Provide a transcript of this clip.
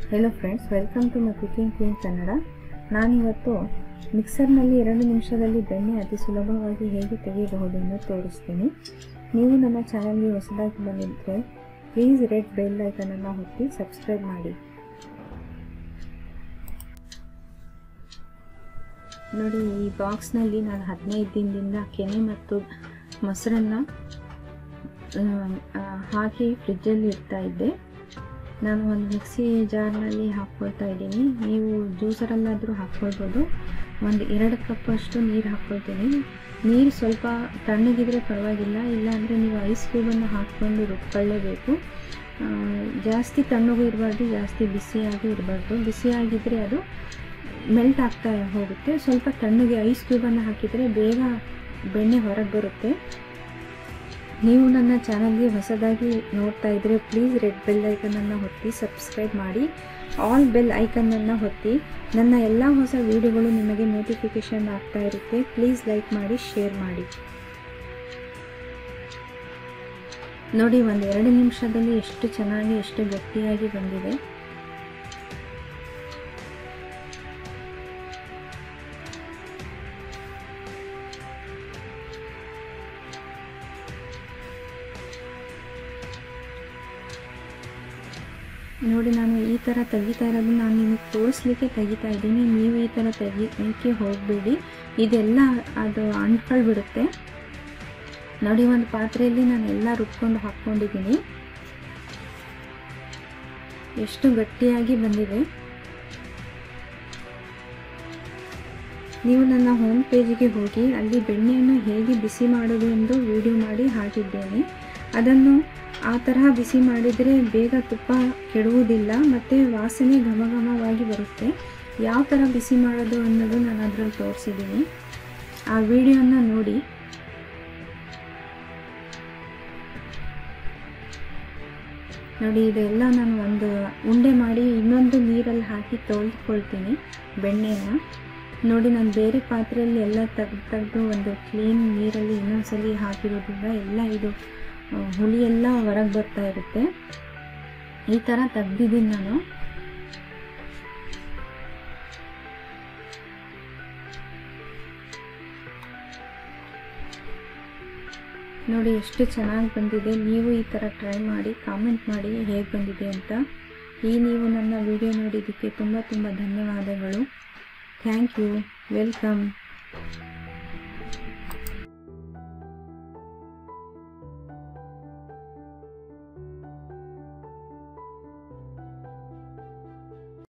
hello friends welcome to my cooking queen Kannada ನಾನಿವತ್ತು ಮಿಕ್ಸರ್ನಲ್ಲಿ ಎರಡು ನಿಮಿಷದಲ್ಲಿ ಬೆಣ್ಣೆ ಅತಿ ಸುಲಭವಾಗಿ ಹೇಗೆ ತೆಗೆಯಬಹುದು ಎಂದು ತೋರಿಸ್ತೀನಿ ನೀವು ನನ್ನ ಚಾನಲ್ಗೆ ಹೊಸದಾಗಿ ಬಂದಿದ್ದರೆ ಪ್ಲೀಸ್ ರೆಡ್ ಬೆಲ್ ಐಕನನ್ನು ಒತ್ತಿ ಸಬ್ಸ್ಕ್ರೈಬ್ ಮಾಡಿ ನೋಡಿ ಈ ಬಾಕ್ಸ್ನಲ್ಲಿ ನಾನು ಹದಿನೈದು ದಿನದಿಂದ ಕೆನೆ ಮತ್ತು ಮೊಸರನ್ನು ಆ, ಹಾಕಿ ಫ್ರಿಜ್ಜಲ್ಲಿ ಇಡ್ತಾ ಇದ್ದೆ ನಾನು ಒಂದು ಮಿಕ್ಸಿ ಜಾರ್ನಲ್ಲಿ ಹಾಕ್ಕೊಳ್ತಾ ಇದ್ದೀನಿ ನೀವು ಜ್ಯೂಸರಲ್ಲಾದರೂ ಹಾಕ್ಕೊಳ್ಬೋದು ಒಂದು ಎರಡು ಕಪ್ಪಷ್ಟು ನೀರು ಹಾಕ್ಕೊಳ್ತೀನಿ ನೀರು ಸ್ವಲ್ಪ ತಣ್ಣಗಿದ್ರೆ ಪರವಾಗಿಲ್ಲ ಇಲ್ಲಾಂದರೆ ನೀವು ಐಸ್ ಕ್ಯೂಬನ್ನು ಹಾಕ್ಕೊಂಡು ರುಬ್ಕೊಳ್ಳೇಬೇಕು ಆ, ಜಾಸ್ತಿ ತಣ್ಣಗೂ ಇರಬಾರ್ದು ಜಾಸ್ತಿ ಬಿಸಿಯಾಗಿ ಇರಬಾರ್ದು ಬಿಸಿಯಾಗಿದ್ದರೆ ಅದು ಮೆಲ್ಟ್ ಆಗ್ತಾ ಹೋಗುತ್ತೆ ಸ್ವಲ್ಪ ತಣ್ಣಗೆ ಐಸ್ ಕ್ಯೂಬನ್ನು ಹಾಕಿದರೆ ಬೇಗ ಬೆಣ್ಣೆ ಹೊರಗೆ ಬರುತ್ತೆ ನೀವು ನನ್ನ ಚಾನಲ್ಗೆ ಹೊಸದಾಗಿ ನೋಡ್ತಾ ಇದ್ದರೆ ಪ್ಲೀಸ್ ರೆಡ್ ಬೆಲ್ ಐಕನನ್ನು ಒತ್ತಿ ಸಬ್ಸ್ಕ್ರೈಬ್ ಮಾಡಿ ಆಲ್ ಬೆಲ್ ಐಕನನ್ನು ಒತ್ತಿ ನನ್ನ ಎಲ್ಲ ಹೊಸ ವೀಡಿಯೋಗಳು ನಿಮಗೆ ನೋಟಿಫಿಕೇಷನ್ ಆಗ್ತಾ ಇರುತ್ತೆ ಪ್ಲೀಸ್ ಲೈಕ್ ಮಾಡಿ ಶೇರ್ ಮಾಡಿ ನೋಡಿ ಒಂದು ಎರಡು ನಿಮಿಷದಲ್ಲಿ ಎಷ್ಟು ಚೆನ್ನಾಗಿ ಎಷ್ಟು ಗಟ್ಟಿಯಾಗಿ ಬಂದಿದೆ ನೋಡಿ ನಾನು ಈ ಥರ ತೆಗಿತಾ ಇರೋದು ನಾನು ನಿಮಗೆ ತೋರಿಸ್ಲಿಕ್ಕೆ ತೆಗಿತಾ ಇದ್ದೀನಿ ನೀವು ಈ ಥರ ತೆಗಿಲಿಕ್ಕೆ ಹೋಗಬೇಡಿ ಇದೆಲ್ಲ ಅದು ಅಂಟ್ಕೊಳ್ಬಿಡುತ್ತೆ ನೋಡಿ ಒಂದು ಪಾತ್ರೆಯಲ್ಲಿ ನಾನು ಎಲ್ಲ ರುಬ್ಕೊಂಡು ಹಾಕ್ಕೊಂಡಿದ್ದೀನಿ ಎಷ್ಟು ಗಟ್ಟಿಯಾಗಿ ಬಂದಿದೆ ನೀವು ನನ್ನ ಹೋಮ್ ಪೇಜಿಗೆ ಹೋಗಿ ಅಲ್ಲಿ ಬೆಣ್ಣೆಯನ್ನು ಹೇಗೆ ಬಿಸಿ ಮಾಡೋದು ಎಂದು ವಿಡಿಯೋ ಮಾಡಿ ಹಾಕಿದ್ದೇನೆ ಅದನ್ನು ಆ ತರಹ ಬಿಸಿ ಮಾಡಿದರೆ ಬೇಗ ತುಪ್ಪ ಕೆಡುವುದಿಲ್ಲ ಮತ್ತು ವಾಸನೆ ಘಮ ಘಮವಾಗಿ ಬರುತ್ತೆ ಯಾವ ಥರ ಬಿಸಿ ಮಾಡೋದು ಅನ್ನೋದು ನಾನು ಅದರಲ್ಲಿ ತೋರಿಸಿದ್ದೀನಿ ಆ ವಿಡಿಯೋನ ನೋಡಿ ನೋಡಿ ಇದೆಲ್ಲ ನಾನು ಒಂದು ಉಂಡೆ ಮಾಡಿ ಇನ್ನೊಂದು ನೀರಲ್ಲಿ ಹಾಕಿ ತೊಳೆದುಕೊಳ್ತೀನಿ ಬೆಣ್ಣೆನ ನೋಡಿ ನಾನು ಬೇರೆ ಪಾತ್ರೆಯಲ್ಲಿ ಎಲ್ಲ ತೆಗ್ದು ತೆಗೆದು ಒಂದು ಕ್ಲೀನ್ ನೀರಲ್ಲಿ ಇನ್ನೊಂದ್ಸಲಿ ಹಾಕಿರೋದ್ರಿಂದ ಎಲ್ಲ ಇದು ಆ, ಹುಳಿ ಎಲ್ಲ ಹೊರಗೆ ಬರ್ತಾ ಇರುತ್ತೆ ಈ ಥರ ತೆಗ್ದಿದ್ದೀನಿ ನಾನು ನೋಡಿ ಎಷ್ಟು ಚೆನ್ನಾಗಿ ಬಂದಿದೆ ನೀವು ಈ ಥರ ಟ್ರೈ ಮಾಡಿ ಕಾಮೆಂಟ್ ಮಾಡಿ ಹೇಗೆ ಬಂದಿದೆ ಅಂತ ಈ ನೀವು ನನ್ನ ವಿಡಿಯೋ ನೋಡಿದ್ದಕ್ಕೆ ತುಂಬ ತುಂಬ ಧನ್ಯವಾದಗಳು ಥ್ಯಾಂಕ್ ಯು ವೆಲ್ಕಮ್